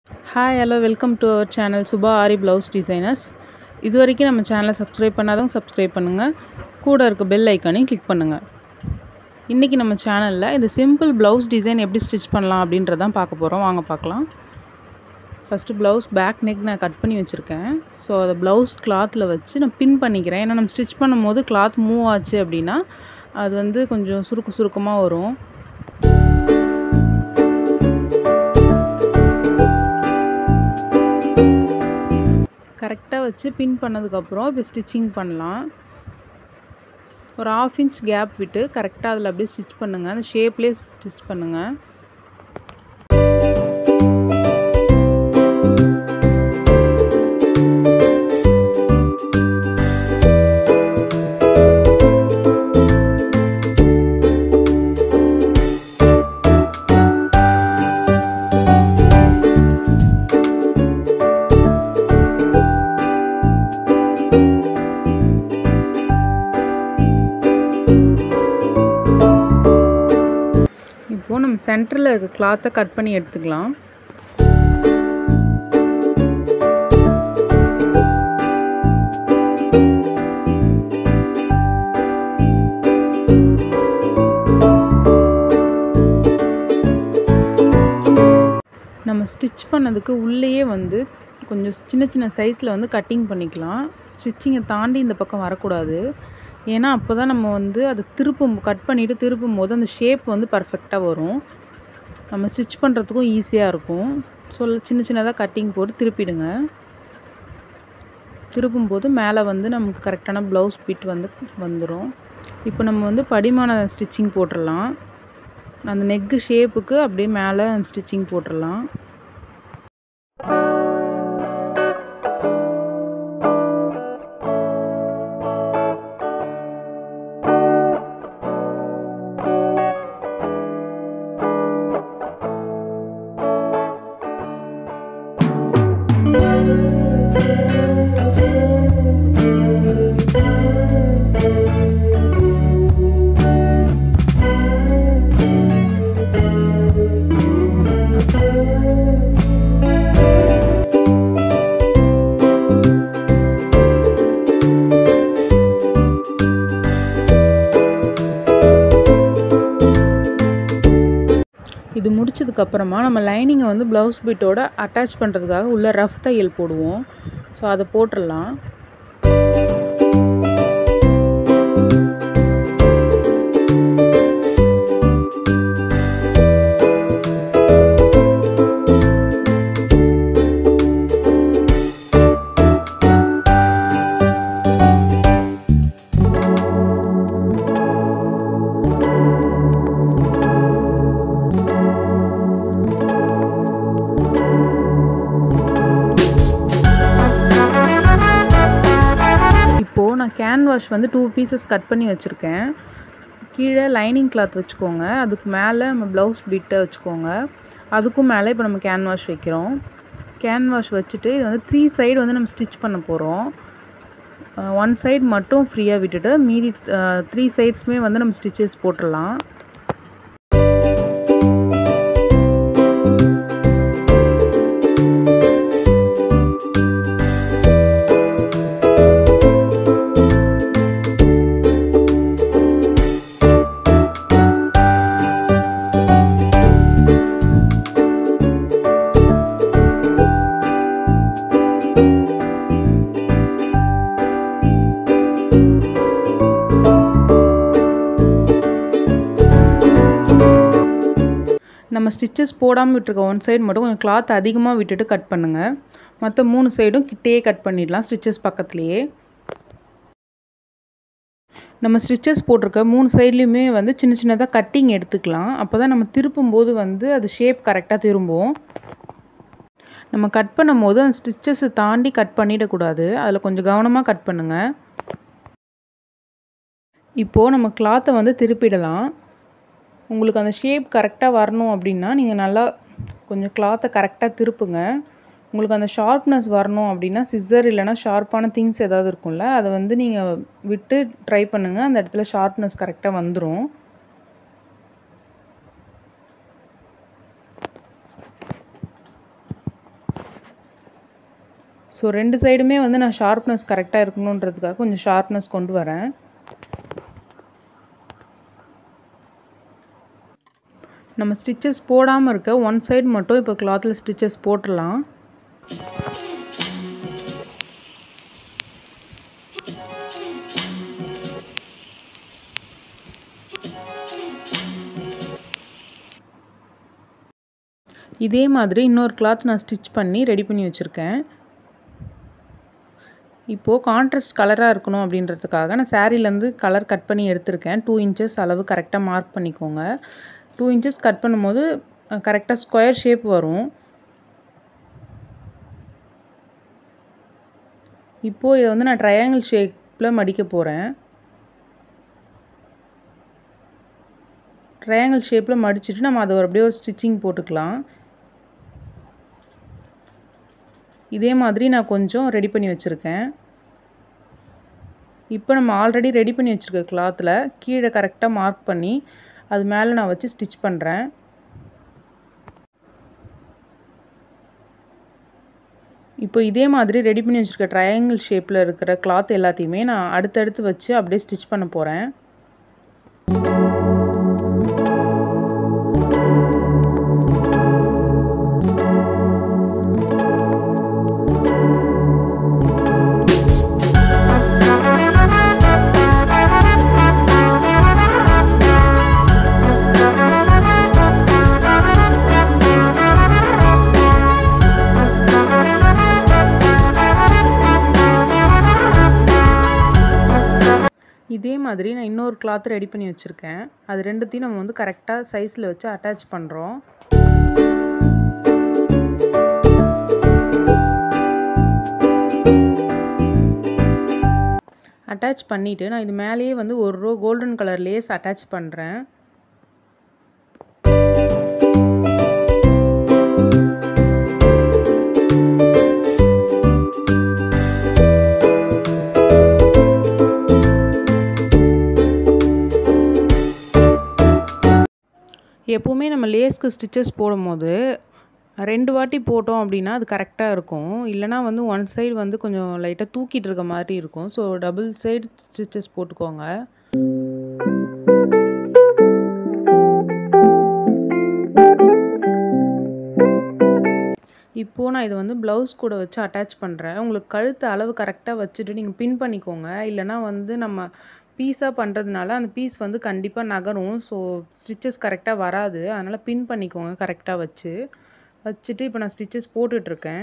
hi hello welcome to our channel Subha Aari blouse designers இது வரைக்கும் நம்ம சேனலை சப்ஸ்கிரைப் பண்ணாதவங்க சப்ஸ்கிரைப் பண்ணுங்கள் கூட இருக்க பெல் ஐக்கானையும் கிளிக் பண்ணுங்கள் இன்றைக்கி நம்ம சேனலில் இந்த சிம்பிள் ப்ளவுஸ் டிசைன் எப்படி ஸ்டிச் பண்ணலாம் அப்படின்றதான் பார்க்க போகிறோம் வாங்க பார்க்கலாம் ஃபஸ்ட்டு ப்ளவுஸ் பேக் நெக் நான் கட் பண்ணி வச்சுருக்கேன் ஸோ அதை ப்ளவுஸ் கிளாத்தில் வச்சு நான் பின் பண்ணிக்கிறேன் ஏன்னா நம்ம ஸ்டிச் பண்ணும்போது கிளாத் மூவ் ஆச்சு அப்படின்னா அது வந்து கொஞ்சம் சுருக்கு சுருக்கமாக வரும் கரெக்டாக வச்சு பின் பண்ணதுக்கப்புறம் இப்போ ஸ்டிச்சிங் பண்ணலாம் ஒரு ஆஃப் இன்ச் கேப் விட்டு கரெக்டாக அதில் அப்படியே ஸ்டிச் பண்ணுங்கள் அந்த ஷேப்லேயே ஸ்டிச் பண்ணுங்கள் இப்போது நம்ம சென்டரில் இருக்க கிளாத்தை கட் பண்ணி எடுத்துக்கலாம் நம்ம ஸ்டிச் பண்ணதுக்கு உள்ளேயே வந்து கொஞ்சம் சின்ன சின்ன சைஸில் வந்து கட்டிங் பண்ணிக்கலாம் ஸ்டிச்சிங்கை தாண்டி இந்த பக்கம் வரக்கூடாது ஏன்னா அப்போ தான் நம்ம வந்து அதை திருப்பும் கட் பண்ணிவிட்டு திருப்பும் போது அந்த ஷேப் வந்து பர்ஃபெக்டாக வரும் நம்ம ஸ்டிச் பண்ணுறதுக்கும் ஈஸியாக இருக்கும் ஸோ சின்ன சின்னதாக கட்டிங் போட்டு திருப்பிடுங்க திருப்பும் போது மேலே வந்து நமக்கு கரெக்டான ப்ளவுஸ் பிட் வந்து வந்துடும் இப்போ நம்ம வந்து படிமான ஸ்டிச்சிங் போட்டுடலாம் அந்த நெக்கு ஷேப்புக்கு அப்படியே மேலே ஸ்டிச்சிங் போட்டுடலாம் இது முடிச்சதுக்கப்புறமா நம்ம லைனிங்கை வந்து ப்ளவுஸ் பிட்டோட அட்டாச் பண்ணுறதுக்காக உள்ள ரஃப் தையல் போடுவோம் ஸோ அதை போட்டுடலாம் இப்போது நான் கேன்வாஷ் வந்து டூ பீசஸ் கட் பண்ணி வச்சுருக்கேன் கீழே லைனிங் கிளாத் வச்சுக்கோங்க அதுக்கு மேலே நம்ம ப்ளவுஸ் பிட்டை வச்சுக்கோங்க அதுக்கும் மேலே இப்போ நம்ம கேன்வாஷ் வைக்கிறோம் கேன்வாஷ் வச்சுட்டு இது வந்து த்ரீ சைடு வந்து நம்ம ஸ்டிச் பண்ண போகிறோம் ஒன் சைடு மட்டும் ஃப்ரீயாக விட்டுட்டு மீதி த்ரீ சைட்ஸுமே வந்து நம்ம ஸ்டிச்சஸ் போட்டுடலாம் நம்ம ஸ்டிச்சஸ் போடாமல் விட்டுருக்க ஒன் சைடு மட்டும் கொஞ்சம் கிளாத் அதிகமாக விட்டுட்டு கட் பண்ணுங்கள் மற்ற மூணு சைடும் கிட்டேயே கட் பண்ணிடலாம் ஸ்டிச்சஸ் பக்கத்துலேயே நம்ம ஸ்டிச்சஸ் போட்டிருக்க மூணு சைட்லேயுமே வந்து சின்ன சின்னதாக கட்டிங் எடுத்துக்கலாம் அப்போ தான் நம்ம திருப்பும் போது வந்து அது ஷேப் கரெக்டாக திரும்பும் நம்ம கட் பண்ணும் போது அந்த ஸ்டிச்சஸை தாண்டி கட் பண்ணிடக்கூடாது அதில் கொஞ்சம் கவனமாக கட் பண்ணுங்கள் இப்போது நம்ம கிளாத்தை வந்து திருப்பிடலாம் உங்களுக்கு அந்த ஷேப் கரெக்டாக வரணும் அப்படின்னா நீங்கள் நல்லா கொஞ்சம் கிளாத்தை கரெக்டாக திருப்புங்க உங்களுக்கு அந்த ஷார்ப்னஸ் வரணும் அப்படின்னா சிஸ்ஸர் இல்லைனா ஷார்ப்பான திங்ஸ் ஏதாவது இருக்கும்ல அதை வந்து நீங்கள் விட்டு ட்ரை பண்ணுங்கள் அந்த இடத்துல ஷார்ப்னஸ் கரெக்டாக வந்துடும் ஸோ ரெண்டு சைடுமே வந்து நான் ஷார்ப்னஸ் கரெக்டாக இருக்கணுன்றதுக்காக கொஞ்சம் ஷார்ப்னஸ் கொண்டு வரேன் நம்ம ஸ்டிச்சஸ் போடாமல் இருக்க ஒன் சைடு மட்டும் இப்போ கிளாத்தில் ஸ்டிச்சஸ் போட்டுடலாம் இதே மாதிரி இன்னொரு கிளாத் நான் ஸ்டிச் பண்ணி ரெடி பண்ணி வச்சுருக்கேன் இப்போது கான்ட்ராஸ்ட் கலராக இருக்கணும் அப்படின்றதுக்காக நான் சாரீலேருந்து கலர் கட் பண்ணி எடுத்திருக்கேன் டூ இன்ச்சஸ் அளவு கரெக்டாக மார்க் பண்ணிக்கோங்க டூ இன்ச்சஸ் கட் பண்ணும்போது கரெக்டாக ஸ்கொயர் ஷேப் வரும் இப்போது இதை வந்து நான் ட்ரையாங்கிள் ஷேப்பில் மடிக்க போகிறேன் ட்ரையாங்கிள் ஷேப்பில் மடிச்சுட்டு நம்ம அதை அப்படியே ஒரு ஸ்டிச்சிங் போட்டுக்கலாம் இதே மாதிரி நான் கொஞ்சம் ரெடி பண்ணி வச்சுருக்கேன் இப்போ நம்ம ஆல்ரெடி ரெடி பண்ணி வச்சுருக்க கிளாத்தில் கீழே கரெக்டாக மார்க் பண்ணி அது மேலே நான் வச்சு ஸ்டிச் பண்ணுறேன் இப்போ இதே மாதிரி ரெடி பண்ணி வச்சுருக்க ட்ரையாங்கிள் ஷேப்பில் இருக்கிற கிளாத் எல்லாத்தையுமே நான் அடுத்தடுத்து வச்சு அப்படியே ஸ்டிச் பண்ண போகிறேன் இதே மாதிரி நான் இன்னொரு கிளாத் ரெடி பண்ணி வச்சுருக்கேன் அது ரெண்டுத்தையும் நம்ம வந்து கரெக்டாக சைஸில் வச்சு அட்டாச் பண்ணுறோம் அட்டாச் பண்ணிவிட்டு நான் இது மேலேயே வந்து ஒரு row golden colour lace attach பண்ணுறேன் எப்போவுமே நம்ம லேஸ்க்கு ஸ்டிச்சஸ் போடும்போது ரெண்டு வாட்டி போட்டோம் அப்படின்னா அது கரெக்டாக இருக்கும் இல்லைனா வந்து ஒன் சைடு வந்து கொஞ்சம் லைட்டாக தூக்கிட்டு இருக்க மாதிரி இருக்கும் ஸோ டபுள் சைடு ஸ்டிச்சஸ் போட்டுக்கோங்க இப்போது நான் இதை வந்து ப்ளவுஸ் கூட வச்சு அட்டாச் பண்ணுறேன் உங்களுக்கு கழுத்து அளவு கரெக்டாக வச்சுட்டு நீங்கள் பின் பண்ணிக்கோங்க இல்லைனா வந்து நம்ம பீஸாக பண்ணுறதுனால அந்த பீஸ் வந்து கண்டிப்பாக நகரும் ஸோ ஸ்டிச்சஸ் கரெக்டாக வராது அதனால் பின் பண்ணிக்கோங்க கரெக்டாக வச்சு வச்சுட்டு இப்போ நான் ஸ்டிச்சஸ் போட்டுட்ருக்கேன்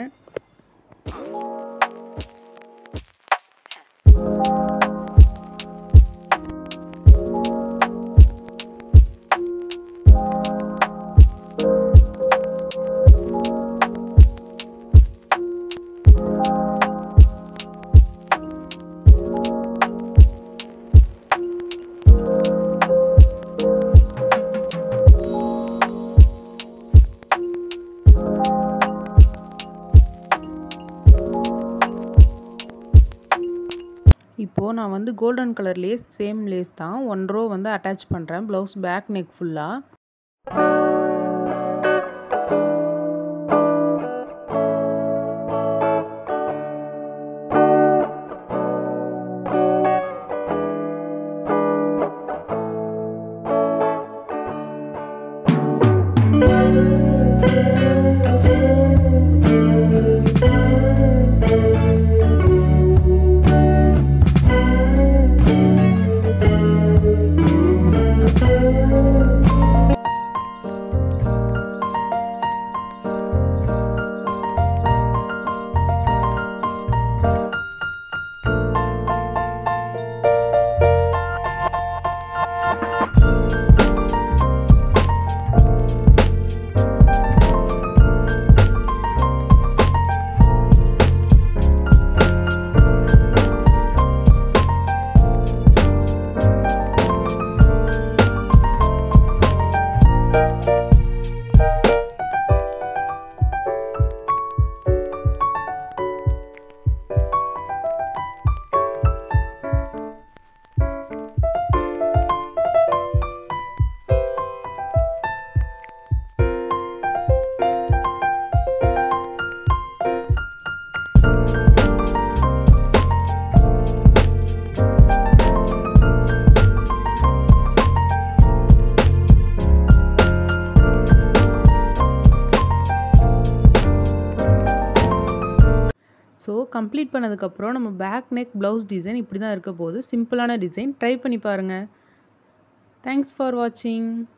இப்போது நான் வந்து golden colour lace same lace தான் ஒன் ரோ வந்து அட்டாச் பண்ணுறேன் ப்ளவுஸ் பேக் நெக் ஃபுல்லாக ஸோ கம்ப்ளீட் பண்ணதுக்கப்புறம் நம்ம பேக் நெக் ப்ளவுஸ் டிசைன் இப்படி தான் இருக்க போகுது சிம்பிளான டிசைன் ட்ரை பண்ணி பாருங்கள் தேங்க்ஸ் ஃபார் வாட்சிங்